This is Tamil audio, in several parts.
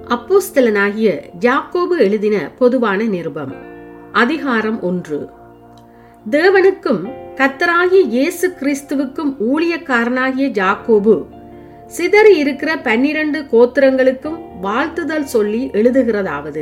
அப்போஸ்தலனாகிய யாக்கோபு எழுதின பொதுவான நிருபம் அதிகாரம் ஒன்று தேவனுக்கும் கத்தராகிய இயேசு கிறிஸ்துவுக்கும் ஊழியக்காரனாகிய யாக்கோபு சிதறி இருக்கிற பன்னிரண்டு கோத்திரங்களுக்கும் வாழ்த்துதல் சொல்லி எழுதுகிறதாவது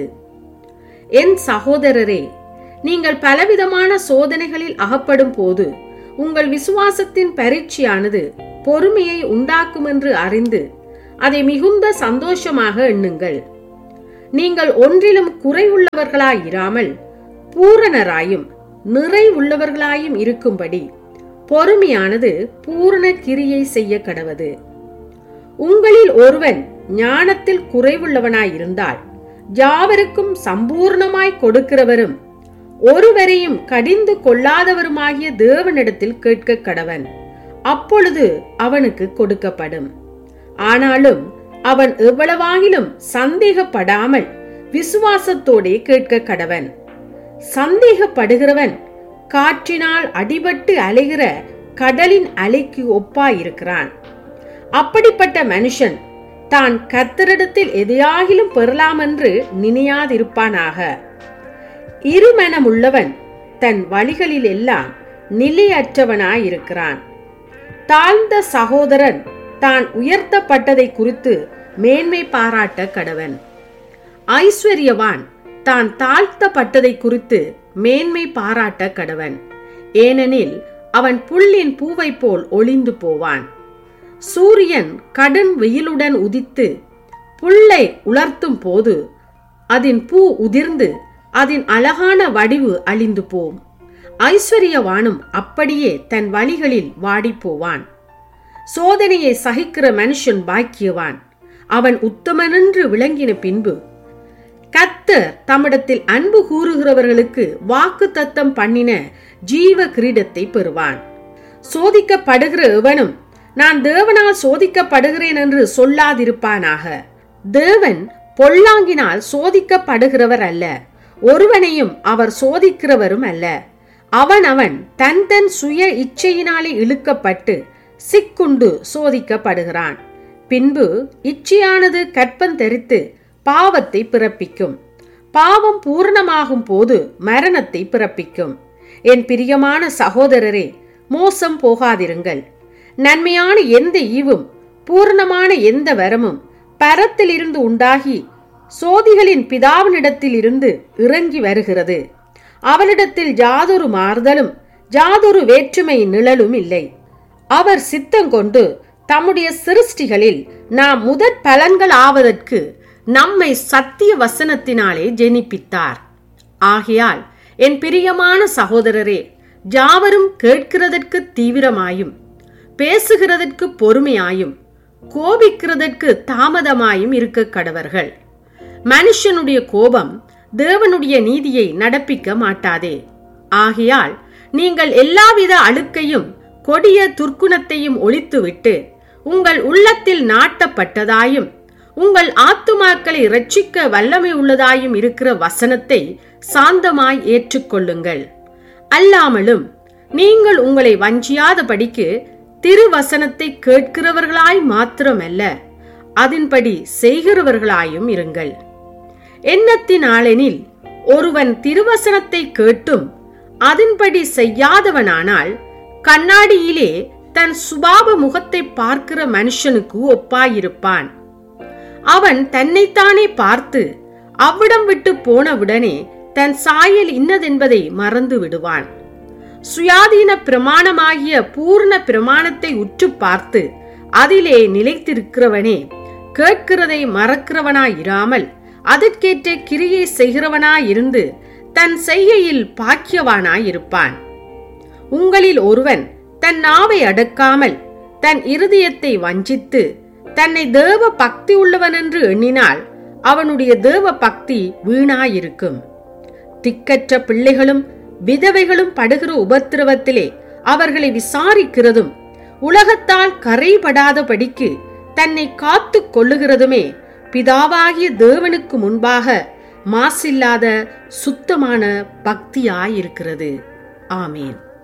என் சகோதரரே நீங்கள் பலவிதமான சோதனைகளில் அகப்படும் போது உங்கள் விசுவாசத்தின் பரீட்சையானது பொறுமையை உண்டாக்கும் என்று அறிந்து அதை மிகுந்த சந்தோஷமாக எண்ணுங்கள் நீங்கள் ஒன்றிலும் குறைவுள்ளவர்களாயிராமல் பூரணராயும் நிறைவுள்ளவர்களாயும் இருக்கும்படி பொறுமையானது பூரண கிரியை செய்ய கடவது உங்களில் ஒருவன் ஞானத்தில் குறைவுள்ளவனாயிருந்தால் யாவருக்கும் சம்பூர்ணமாய் கொடுக்கிறவரும் ஒருவரையும் கடிந்து கொள்ளாதவருமாகிய தேவனிடத்தில் கேட்க கடவன் அப்பொழுது அவனுக்கு கொடுக்கப்படும் ஆனாலும் அவன் எவ்வளவாகிலும் சந்தேகப்படாமல் விசுவாசத்தோடே கேட்க கடவன் சந்தேகப்படுகிறவன் காற்றினால் அடிபட்டு அலைகிற கடலின் அலைக்கு ஒப்பாயிருக்கிறான் அப்படிப்பட்ட மனுஷன் தான் கத்தரிடத்தில் எதையாகிலும் பெறலாம் என்று நினையாதிருப்பானாக இருமனமுள்ளவன் தன் வழிகளில் எல்லாம் நிலையற்றவனாயிருக்கிறான் தாழ்ந்த சகோதரன் தான் உயர்த்தப்பட்டதை குறித்து மேன்மை பாராட்ட கடவன் ஐஸ்வர்யவான் தான் தாழ்த்தப்பட்டதை குறித்து மேன்மை பாராட்ட கடவன் ஏனெனில் அவன் புல்லின் பூவை போல் ஒளிந்து போவான் சூரியன் கடும் வெயிலுடன் உதித்து புல்லை உலர்த்தும் போது அதன் பூ உதிர்ந்து அதன் அழகான வடிவு அழிந்து போம் ஐஸ்வர்யவானும் அப்படியே தன் வழிகளில் வாடிப்போவான் சோதனையை சகிக்கிற மனுஷன் பாக்கியவான் அவன் உத்தமனென்று விளங்கின பின்பு கத்தர் தம்மிடத்தில் அன்பு கூறுகிறவர்களுக்கு வாக்கு தத்தம் பண்ணின ஜீவ கிரீடத்தை பெறுவான் சோதிக்கப்படுகிற எவனும் நான் தேவனால் சோதிக்கப்படுகிறேன் என்று சொல்லாதிருப்பானாக தேவன் பொல்லாங்கினால் சோதிக்கப்படுகிறவர் அல்ல ஒருவனையும் அவர் சோதிக்கிறவரும் அல்ல அவன் அவன் தன் தன் சுய இச்சையினாலே இழுக்கப்பட்டு சிக்குண்டு சோதிக்கப்படுகிறான் பின்பு இச்சையானது கற்பந்தரித்து பாவத்தை பிறப்பிக்கும் பாவம் பூரணமாகும் போது மரணத்தை பிறப்பிக்கும் என் பிரியமான சகோதரரே மோசம் போகாதிருங்கள் நன்மையான எந்த ஈவும் பூரணமான எந்த வரமும் பரத்திலிருந்து உண்டாகி சோதிகளின் பிதாவினிடத்தில் இருந்து இறங்கி வருகிறது அவனிடத்தில் யாதொரு மாறுதலும் யாதொரு வேற்றுமை நிழலும் இல்லை அவர் சித்தங்கொண்டு தம்முடைய சிருஷ்டிகளில் நாம் முதற் பலன்கள் ஆவதற்கு நம்மை சத்திய வசனத்தினாலே ஜெனிப்பித்தார் ஆகையால் என் பிரியமான சகோதரரே யாவரும் கேட்கிறதற்கு தீவிரமாயும் பேசுகிறதற்கு பொறுமையாயும் கோபிக்கிறதற்கு தாமதமாயும் இருக்க கடவர்கள் மனுஷனுடைய கோபம் தேவனுடைய நீதியை நடப்பிக்க மாட்டாதே ஆகையால் நீங்கள் எல்லாவித அழுக்கையும் கொடிய துர்க்குணத்தையும் ஒழித்துவிட்டு உங்கள் உள்ளத்தில் நாட்டப்பட்டதாயும் உங்கள் ஆத்துமாக்களை ரட்சிக்க வல்லமை உள்ளதாயும் இருக்கிற வசனத்தை சாந்தமாய் ஏற்றுக்கொள்ளுங்கள் அல்லாமலும் நீங்கள் உங்களை வஞ்சியாதபடிக்கு திருவசனத்தை கேட்கிறவர்களாய் மாத்திரமல்ல அதன்படி செய்கிறவர்களாயும் இருங்கள் எண்ணத்தினாலெனில் ஒருவன் திருவசனத்தை கேட்டும் அதன்படி செய்யாதவனானால் கண்ணாடியிலே தன் சுபாவ முகத்தை பார்க்கிற மனுஷனுக்கு ஒப்பாயிருப்பான் அவன் தன்னைத்தானே பார்த்து அவ்விடம் விட்டு போனவுடனே தன் சாயல் இன்னதென்பதை மறந்து விடுவான் சுயாதீன பிரமாணமாகிய பூர்ண பிரமாணத்தை உற்று பார்த்து அதிலே நிலைத்திருக்கிறவனே கேட்கிறதை மறக்கிறவனாயிராமல் அதற்கேற்ற கிரியை செய்கிறவனாயிருந்து தன் செய்கையில் பாக்கியவானாயிருப்பான் உங்களில் ஒருவன் தன் நாவை அடக்காமல் தன் இருதயத்தை வஞ்சித்து தன்னை தேவ பக்தி உள்ளவன் என்று எண்ணினால் அவனுடைய தேவ பக்தி வீணாயிருக்கும் திக்கற்ற பிள்ளைகளும் விதவைகளும் படுகிற உபத்திரவத்திலே அவர்களை விசாரிக்கிறதும் உலகத்தால் கரைபடாதபடிக்கு தன்னை காத்து கொள்ளுகிறதுமே பிதாவாகிய தேவனுக்கு முன்பாக மாசில்லாத சுத்தமான பக்தியாயிருக்கிறது ஆமேன்